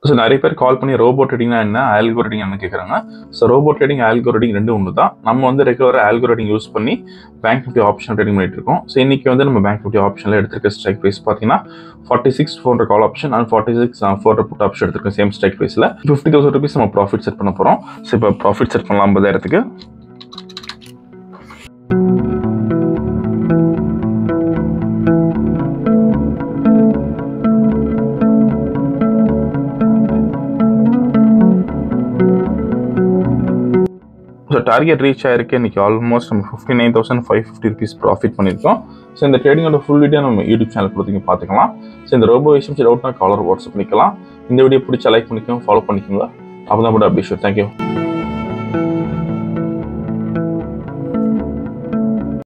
so நிறைய பேர் கால் பண்ணி ரோபோ ட்ரேடிங்னா என்ன ஆல்கோ ட்ரேடிங் என்ன கேட்குறாங்க so robo trading algo trading ரெண்டும் ஒன்று தான் நம்ம வந்து ரெகுலராக ஆல்கோ ட்ரேடிங் யூஸ் பண்ணி பேங்க் நிஃப்டி ஆப்ஷன் ட்ரேடிங் பண்ணிட்டு இருக்கோம் ஸோ இன்னைக்கு வந்து நம்ம பேங்க் நிஃப்டி ஆப்ஷனில் எடுத்திருக்க ஸ்ட்ரைக் ப்ரைஸ் பார்த்தீங்கன்னா forty six four call option and forty six four put option எடுத்திருக்கோம் சேம் ஸ்ட்ரைக் ப்ரைஸில் ஃபிஃப்டி தௌசண்ட் ருபீஸ் நம்ம ப்ராஃபிட் செட் பண்ண போகிறோம் ஸோ இப்போ ப்ராஃபிட் செட் பண்ணலாம் ஐம்பதாயிரத்துக்கு ஸோ டார்கெட் ரீச் ஆயிருக்கு இன்னைக்கு ஆல்மோஸ்ட் நம்ம fifty nine thousand five fifty rupees profit பண்ணியிருக்கோம் ஸோ இந்த ட்ரேடிங்கோட ஃபுல் வீடியோ நம்ம யூடியூப் சேனல் கொடுத்தீங்க பார்த்துக்கலாம் ஸோ இந்த ரோபோ விஷயம் டவுட்னா காலர் வாட்ஸ்அப் பண்ணிக்கலாம் இந்த வீடியோ பிடிச்சா லைக் பண்ணிக்கோங்க ஃபாலோ பண்ணிக்கோங்க அப்போ தான் கூட அப்படி ஷூர் தேங்க்யூ